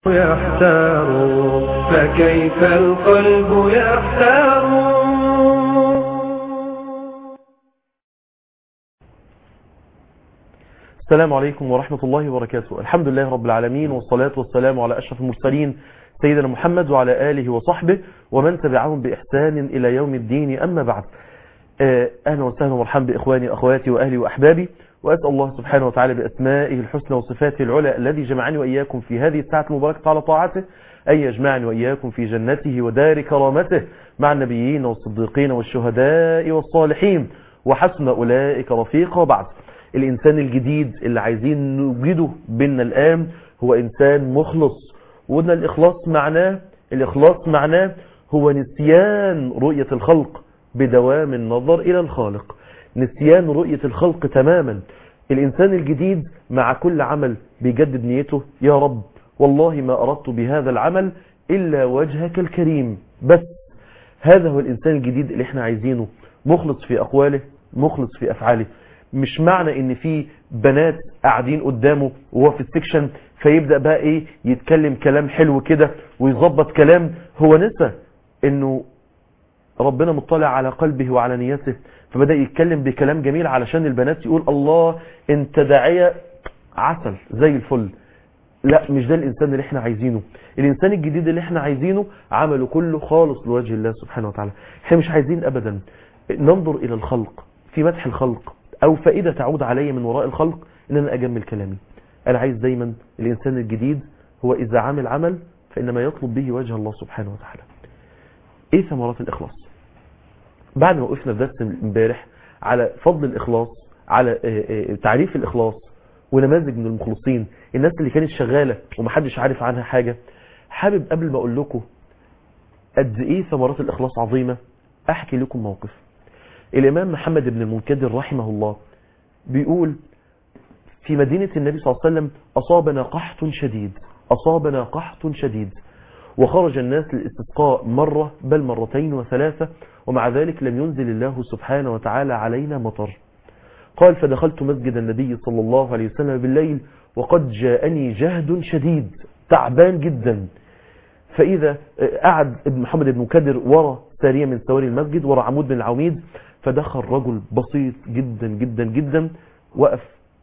يحتار فكيف القلب يحتار السلام عليكم ورحمة الله وبركاته الحمد لله رب العالمين والصلاة والسلام على أشرف المرسلين سيدنا محمد وعلى آله وصحبه ومن تبعهم بإحسان إلى يوم الدين أما بعد آه، أهلا وسهلا ومرحبا بإخواني وأخواتي وأهلي وأحبابي وأسأل الله سبحانه وتعالى بأسمائه الحسنى وصفاته العلى الذي جمعني وإياكم في هذه الساعة المباركة على طاعته أن يجمعني وإياكم في جنته ودار كرامته مع النبيين والصديقين والشهداء والصالحين وحسن أولئك رفيقا وبعد الإنسان الجديد اللي عايزين نوجده بيننا الآن هو إنسان مخلص وقلنا الإخلاص معناه الإخلاص معناه هو نسيان رؤية الخلق بدوام النظر إلى الخالق نسيان رؤية الخلق تماما الإنسان الجديد مع كل عمل بيجدد نيته يا رب والله ما أردت بهذا العمل إلا وجهك الكريم بس هذا هو الإنسان الجديد اللي احنا عايزينه مخلص في أقواله مخلص في أفعاله مش معنى ان في بنات قاعدين قدامه وهو في السكشن فيبدأ بقى ايه يتكلم كلام حلو كده ويظبط كلام هو نسى انه ربنا مطلع على قلبه وعلى نيته فبدأ يتكلم بكلام جميل علشان البنات يقول الله انت داعية عسل زي الفل لا مش ده الانسان اللي احنا عايزينه الانسان الجديد اللي احنا عايزينه عمله كله خالص لوجه الله سبحانه وتعالى احنا مش عايزين ابدا ننظر الى الخلق في مدح الخلق او فائدة تعود علي من وراء الخلق ان انا اجمل كلامي انا عايز دايما الانسان الجديد هو اذا عمل عمل فانما يطلب به وجه الله سبحانه وتعالى ايه ثمرات الاخلاص بعد ما وقفنا في درس امبارح على فضل الاخلاص على تعريف الاخلاص ونماذج من المخلصين الناس اللي كانت شغالة ومحدش عارف عنها حاجة حابب قبل ما اقول لكم قد ايه ثمرات الاخلاص عظيمة احكي لكم موقف الامام محمد بن المنكدر رحمه الله بيقول في مدينة النبي صلى الله عليه وسلم اصابنا قحط شديد اصابنا قحط شديد وخرج الناس للاستسقاء مرة بل مرتين وثلاثة ومع ذلك لم ينزل الله سبحانه وتعالى علينا مطر قال فدخلت مسجد النبي صلى الله عليه وسلم بالليل وقد جاءني جهد شديد تعبان جدا فإذا قعد ابن محمد بن كدر ورا سارية من سواري المسجد ورا عمود من العواميد فدخل رجل بسيط جدا جدا جدا وقف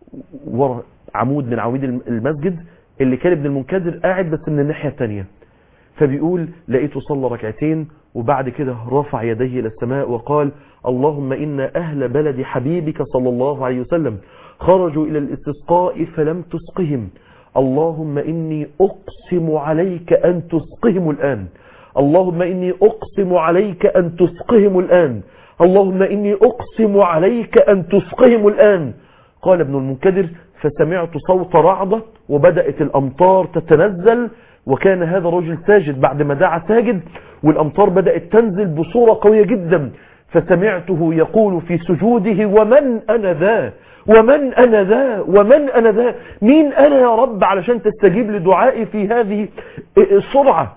ورا عمود من عواميد المسجد اللي كان ابن المنكدر قاعد بس من الناحية التانية فبيقول لقيته صلى ركعتين وبعد كده رفع يديه إلى السماء وقال اللهم إن أهل بلد حبيبك صلى الله عليه وسلم خرجوا إلى الاستسقاء فلم تسقهم اللهم إني أقسم عليك أن تسقهم الآن اللهم إني أقسم عليك أن تسقهم الآن اللهم إني أقسم عليك أن تسقهم الآن قال ابن المنكدر فسمعت صوت رعدة وبدأت الأمطار تتنزل وكان هذا الرجل ساجد بعد ما دعا ساجد والأمطار بدأت تنزل بصورة قوية جدا فسمعته يقول في سجوده ومن أنا ذا ومن أنا ذا ومن أنا ذا مين أنا يا رب علشان تستجيب لدعائي في هذه السرعة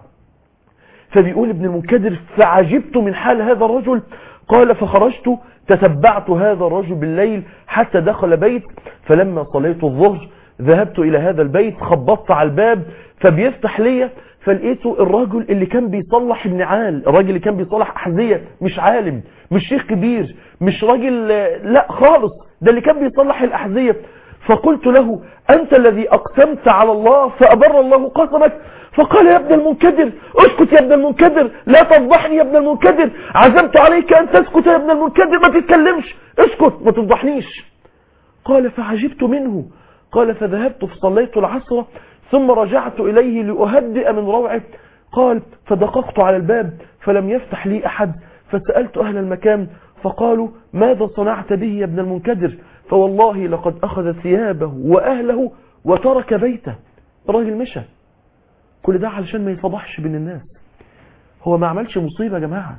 فبيقول ابن المنكدر فعجبت من حال هذا الرجل قال فخرجت تتبعت هذا الرجل بالليل حتى دخل بيت فلما صليت الظهر ذهبت إلى هذا البيت خبطت على الباب فبيفتح لي فلقيته الراجل اللي كان بيصلح النعال الراجل اللي كان بيصلح أحذية مش عالم مش شيخ كبير مش راجل لا خالص ده اللي كان بيصلح الأحذية فقلت له أنت الذي أقسمت على الله فأبر الله قسمك فقال يا ابن المنكدر اسكت يا ابن المنكدر لا تفضحني يا ابن المنكدر عزمت عليك أن تسكت يا ابن المنكدر ما تتكلمش اسكت ما تفضحنيش قال فعجبت منه قال فذهبت فصليت العصر ثم رجعت إليه لأهدئ من روعه قال فدققت على الباب فلم يفتح لي أحد فسألت أهل المكان فقالوا ماذا صنعت به يا ابن المنكدر فوالله لقد أخذ ثيابه وأهله وترك بيته الراجل مشى كل ده علشان ما يتفضحش بين الناس هو ما عملش مصيبة يا جماعة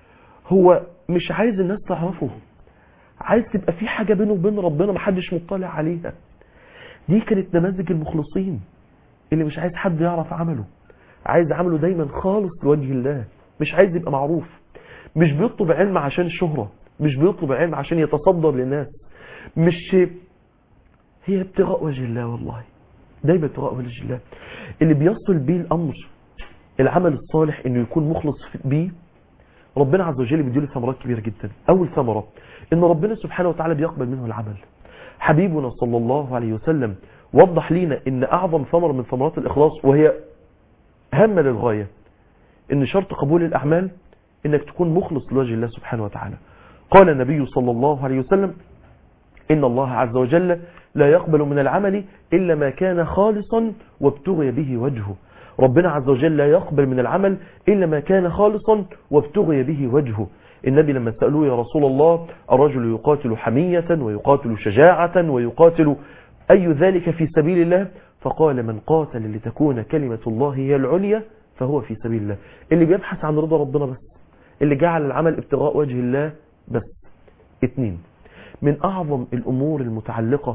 هو مش عايز الناس تعرفه عايز تبقى في حاجة بينه وبين ربنا محدش مطلع عليها دي كانت نماذج المخلصين اللي مش عايز حد يعرف عمله عايز عمله دايما خالص لوجه الله مش عايز يبقى معروف مش بيطلب علم عشان الشهرة مش بيطلب علم عشان يتصدر للناس مش هي ابتغاء وجه الله والله دايما ابتغاء وجه الله اللي بيصل بيه الامر العمل الصالح انه يكون مخلص بيه ربنا عز وجل بيديله ثمرات كبيره جدا اول ثمره ان ربنا سبحانه وتعالى بيقبل منه العمل حبيبنا صلى الله عليه وسلم وضح لينا ان اعظم ثمره من ثمرات الاخلاص وهي هامه للغايه ان شرط قبول الاعمال انك تكون مخلص لوجه الله سبحانه وتعالى قال النبي صلى الله عليه وسلم إن الله عز وجل لا يقبل من العمل إلا ما كان خالصا وابتغي به وجهه ربنا عز وجل لا يقبل من العمل إلا ما كان خالصا وابتغي به وجهه النبي لما سألوه يا رسول الله الرجل يقاتل حمية ويقاتل شجاعة ويقاتل أي ذلك في سبيل الله فقال من قاتل لتكون كلمة الله هي العليا فهو في سبيل الله اللي بيبحث عن رضا ربنا بس اللي جعل العمل ابتغاء وجه الله بس اتنين من أعظم الأمور المتعلقة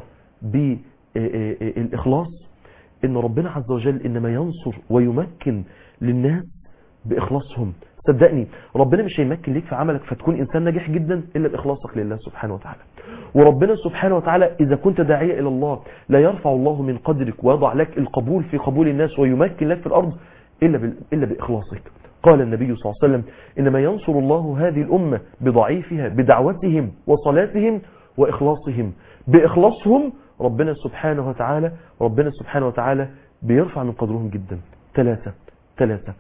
بالإخلاص إن ربنا عز وجل إنما ينصر ويمكن للناس بإخلاصهم صدقني ربنا مش هيمكن ليك في عملك فتكون إنسان ناجح جدا إلا بإخلاصك لله سبحانه وتعالى وربنا سبحانه وتعالى إذا كنت داعية إلى الله لا يرفع الله من قدرك ويضع لك القبول في قبول الناس ويمكن لك في الأرض إلا, بال... إلا بإخلاصك قال النبي صلى الله عليه وسلم إنما ينصر الله هذه الأمة بضعيفها بدعوتهم وصلاتهم وإخلاصهم بإخلاصهم ربنا سبحانه وتعالى ربنا سبحانه وتعالى بيرفع من قدرهم جدا ثلاثة ثلاثة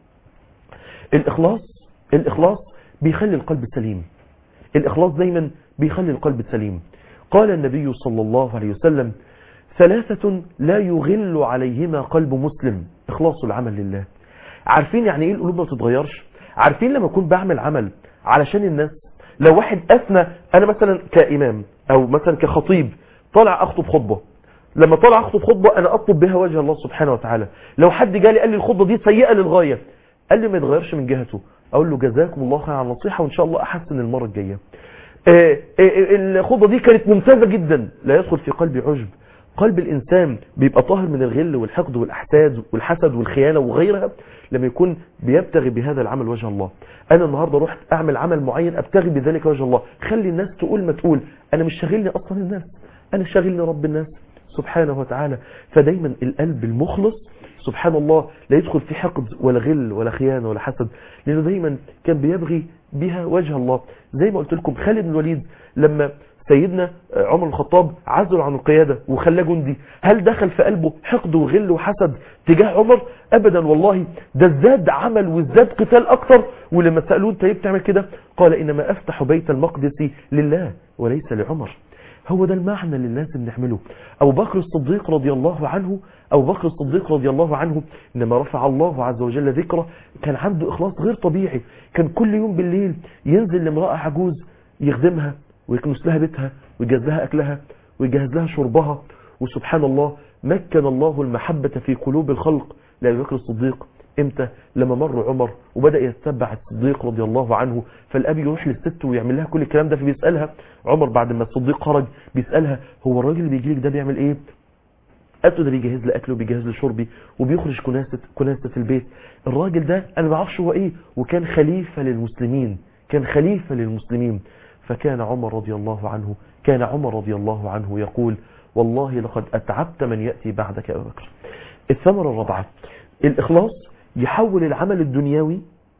الإخلاص الإخلاص بيخلي القلب سليم الإخلاص دايما بيخلي القلب سليم قال النبي صلى الله عليه وسلم ثلاثة لا يغل عليهما قلب مسلم إخلاص العمل لله عارفين يعني ايه القلوب ما تتغيرش عارفين لما اكون بعمل عمل علشان الناس لو واحد اثنى انا مثلا كامام او مثلا كخطيب طالع اخطب خطبه لما طالع اخطب خطبه انا اطلب بها وجه الله سبحانه وتعالى لو حد جالي قال لي الخطبه دي سيئه للغايه قال لي ما يتغيرش من جهته اقول له جزاكم الله خير على النصيحه وان شاء الله احسن المره الجايه الخطبه دي كانت ممتازه جدا لا يدخل في قلبي عجب قلب الإنسان بيبقى طاهر من الغل والحقد والأحساد والحسد والخيانة وغيرها لما يكون بيبتغي بهذا العمل وجه الله أنا النهاردة رحت أعمل عمل معين أبتغي بذلك وجه الله خلي الناس تقول ما تقول أنا مش شاغلني أصلا الناس أنا شاغلني رب الناس سبحانه وتعالى فدايما القلب المخلص سبحان الله لا يدخل في حقد ولا غل ولا خيانة ولا حسد لأنه دايما كان بيبغي بها وجه الله زي ما قلت لكم خالد بن الوليد لما سيدنا عمر الخطاب عزل عن القيادة وخلاه جندي هل دخل في قلبه حقد وغل وحسد تجاه عمر ابدا والله ده ازداد عمل وازداد قتال اكتر ولما سألوه انت ليه بتعمل كده قال انما افتح بيت المقدس لله وليس لعمر هو ده المعنى اللي لازم نعمله ابو بكر الصديق رضي الله عنه ابو بكر الصديق رضي الله عنه انما رفع الله عز وجل ذكره كان عنده اخلاص غير طبيعي كان كل يوم بالليل ينزل لامرأة عجوز يخدمها ويكنس لها بيتها ويجهز لها أكلها ويجهز لها شربها وسبحان الله مكن الله المحبة في قلوب الخلق لأبي بكر الصديق امتى لما مر عمر وبدأ يتبع الصديق رضي الله عنه فالأبي يروح للست ويعمل لها كل الكلام ده فبيسألها عمر بعد ما الصديق خرج بيسألها هو الراجل اللي بيجي لك ده بيعمل ايه قالت له ده بيجهز لي اكله وبيجهز لي شربي وبيخرج كناسه كناسه البيت الراجل ده انا ما اعرفش هو ايه وكان خليفه للمسلمين كان خليفه للمسلمين فكان عمر رضي الله عنه كان عمر رضي الله عنه يقول والله لقد أتعبت من يأتي بعدك يا أبا بكر الثمرة الرابعة الإخلاص يحول العمل الدنيوي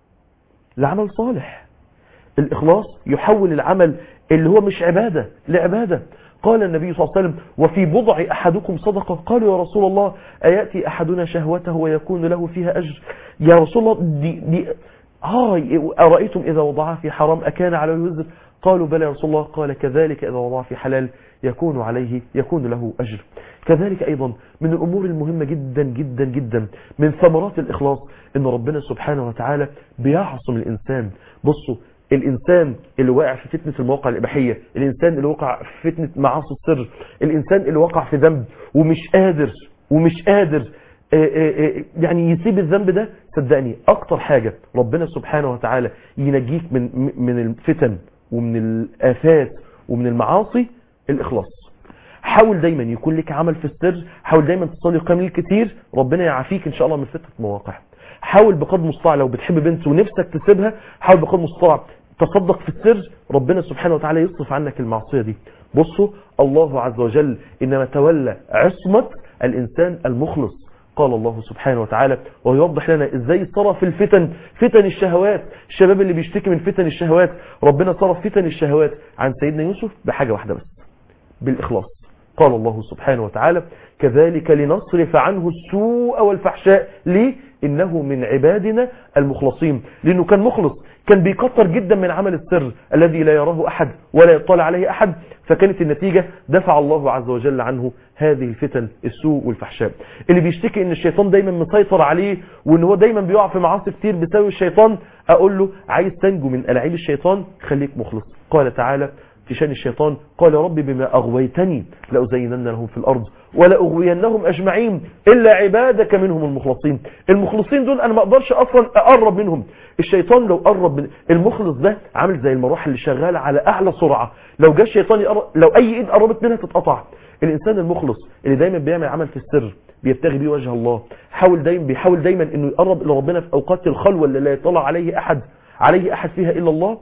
لعمل صالح الإخلاص يحول العمل اللي هو مش عبادة لعبادة قال النبي صلى الله عليه وسلم وفي بضع أحدكم صدقة قالوا يا رسول الله أيأتي أحدنا شهوته ويكون له فيها أجر يا رسول الله دي, دي آه أرأيتم إذا وضعها في حرام أكان عليه وزر قالوا بلى يا رسول الله قال كذلك إذا وضع في حلال يكون عليه يكون له أجر كذلك أيضا من الأمور المهمة جدا جدا جدا من ثمرات الإخلاص إن ربنا سبحانه وتعالى بيعصم الإنسان بصوا الإنسان اللي واقع في فتنة المواقع الإباحية الإنسان اللي وقع في فتنة معاصي السر الإنسان اللي وقع في ذنب ومش قادر ومش قادر يعني يسيب الذنب ده صدقني أكتر حاجة ربنا سبحانه وتعالى ينجيك من من الفتن ومن الآفات ومن المعاصي الإخلاص حاول دايما يكون لك عمل في السر حاول دايما تصلي قيام ليل كتير ربنا يعافيك ان شاء الله من فتنة مواقع حاول بقدر المستطاع لو بتحب بنت ونفسك تسيبها حاول بقدر المستطاع تصدق في السر ربنا سبحانه وتعالى يصرف عنك المعصية دي بصوا الله عز وجل إنما تولى عصمة الإنسان المخلص قال الله سبحانه وتعالى ويوضح لنا ازاي صرف الفتن فتن الشهوات الشباب اللي بيشتكي من فتن الشهوات ربنا صرف فتن الشهوات عن سيدنا يوسف بحاجة واحدة بس بالإخلاص قال الله سبحانه وتعالى كذلك لنصرف عنه السوء والفحشاء ليه إنه من عبادنا المخلصين لأنه كان مخلص كان بيكتر جدا من عمل السر الذي لا يراه أحد ولا يطلع عليه أحد فكانت النتيجة دفع الله عز وجل عنه هذه الفتن السوء والفحشاء اللي بيشتكي ان الشيطان دايما مسيطر عليه وان هو دايما بيقع في معاصي كتير بسبب الشيطان اقول له عايز تنجو من ألاعيب الشيطان خليك مخلص قال تعالى في شان الشيطان قال ربي بما أغويتني لأزينن لهم في الأرض ولا أغوينهم أجمعين إلا عبادك منهم المخلصين المخلصين دول أنا ما أقدرش أصلا أقرب منهم الشيطان لو قرب من المخلص ده عامل زي المروحة اللي شغالة على أعلى سرعة لو جاء الشيطان يقرب لو أي إيد قربت منها تتقطع الإنسان المخلص اللي دايما بيعمل عمل في السر بيبتغي بيه وجه الله حاول دايما بيحاول دايما انه يقرب الى ربنا في اوقات الخلوه اللي لا يطلع عليه احد عليه احد فيها الا الله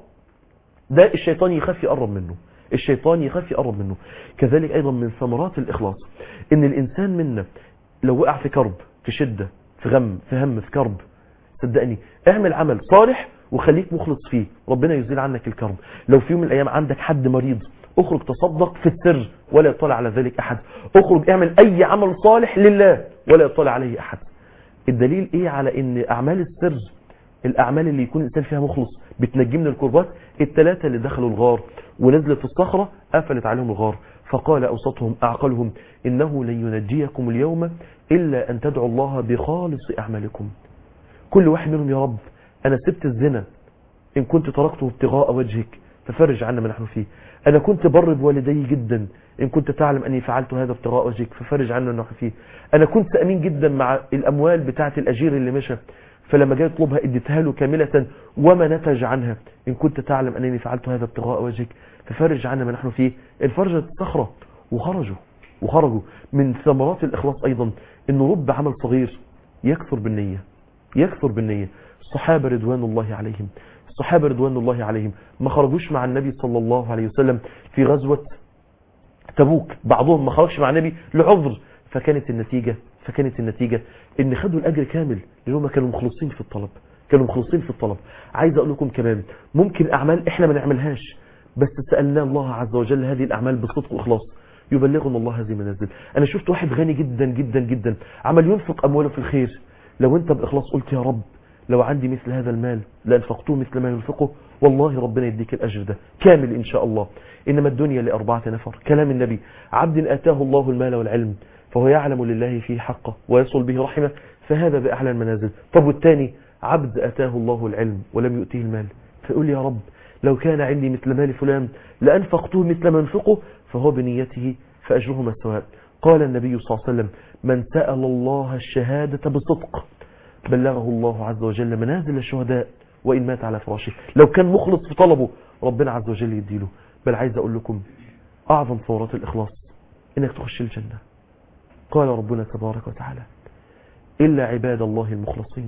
ده الشيطان يخاف يقرب منه الشيطان يخاف يقرب منه كذلك ايضا من ثمرات الاخلاص ان الانسان منا لو وقع في كرب في شدة في غم في هم في كرب صدقني اعمل عمل صالح وخليك مخلص فيه ربنا يزيل عنك الكرب لو في يوم من الايام عندك حد مريض اخرج تصدق في السر ولا يطلع على ذلك احد اخرج اعمل اي عمل صالح لله ولا يطلع عليه احد الدليل ايه على ان اعمال السر الاعمال اللي يكون الانسان فيها مخلص بتنجي من الكربات الثلاثه اللي دخلوا الغار ونزلت في الصخره قفلت عليهم الغار فقال اوسطهم اعقلهم انه لن ينجيكم اليوم الا ان تدعوا الله بخالص اعمالكم كل واحد منهم يا رب انا سبت الزنا ان كنت تركته ابتغاء وجهك ففرج عنا ما نحن فيه انا كنت بر بوالدي جدا ان كنت تعلم اني فعلت هذا ابتغاء وجهك ففرج عنا ما نحن فيه انا كنت امين جدا مع الاموال بتاعه الاجير اللي مشى فلما جاي يطلبها اديتها له كاملة وما نتج عنها إن كنت تعلم أنني فعلت هذا ابتغاء وجهك ففرج عنا ما نحن فيه انفرجت الصخرة وخرجوا وخرجوا من ثمرات الإخلاص أيضا أن رب عمل صغير يكثر بالنية يكثر بالنية الصحابة رضوان الله عليهم الصحابة رضوان الله عليهم ما خرجوش مع النبي صلى الله عليه وسلم في غزوة تبوك بعضهم ما خرجش مع النبي لعذر فكانت النتيجة فكانت النتيجة ان خدوا الاجر كامل لانهم كانوا مخلصين في الطلب كانوا مخلصين في الطلب عايز اقول لكم كمان ممكن اعمال احنا ما نعملهاش بس سألنا الله عز وجل هذه الاعمال بصدق واخلاص يبلغنا الله هذه المنازل انا شفت واحد غني جدا جدا جدا عمل ينفق امواله في الخير لو انت باخلاص قلت يا رب لو عندي مثل هذا المال لانفقته مثل ما ينفقه والله ربنا يديك الاجر ده كامل ان شاء الله انما الدنيا لاربعه نفر كلام النبي عبد اتاه الله المال والعلم فهو يعلم لله فيه حقه ويصل به رحمه فهذا بأعلى المنازل طب والتاني عبد أتاه الله العلم ولم يؤتيه المال فيقول يا رب لو كان عندي مثل مال فلان لأنفقته مثل ما انفقه فهو بنيته فأجرهما سواء قال النبي صلى الله عليه وسلم من سأل الله الشهادة بصدق بلغه الله عز وجل منازل الشهداء وإن مات على فراشه لو كان مخلص في طلبه ربنا عز وجل يديله بل عايز أقول لكم أعظم ثورات الإخلاص إنك تخش الجنة قال ربنا تبارك وتعالى إلا عباد الله المخلصين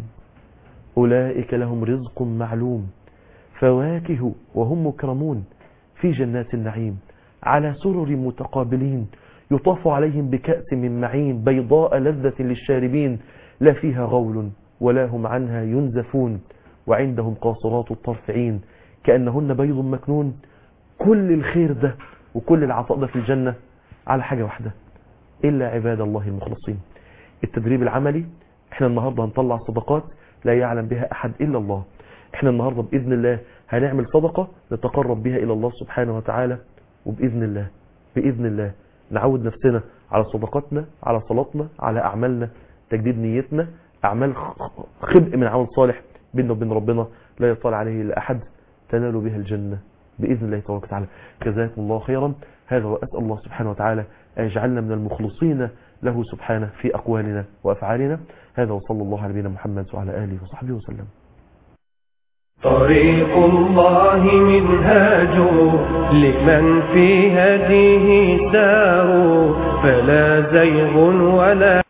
أولئك لهم رزق معلوم فواكه وهم مكرمون في جنات النعيم على سرر متقابلين يطاف عليهم بكأس من معين بيضاء لذة للشاربين لا فيها غول ولا هم عنها ينزفون وعندهم قاصرات الطرفعين كأنهن بيض مكنون كل الخير ده وكل العطاء ده في الجنة على حاجة واحدة إلا عباد الله المخلصين التدريب العملي احنا النهاردة هنطلع صدقات لا يعلم بها أحد إلا الله احنا النهاردة بإذن الله هنعمل صدقة نتقرب بها إلى الله سبحانه وتعالى وبإذن الله بإذن الله نعود نفسنا على صدقاتنا على صلاتنا على أعمالنا تجديد نيتنا أعمال خبء من عمل صالح بيننا وبين ربنا لا يطلع عليه إلا أحد تنال بها الجنة بإذن الله تبارك وتعالى جزاكم الله خيرا هذا وأسأل الله سبحانه وتعالى أن يجعلنا من المخلصين له سبحانه في أقوالنا وأفعالنا هذا وصلى الله على نبينا محمد وعلى آله وصحبه وسلم طريق الله منهاج لمن في هديه سار فلا زيغ ولا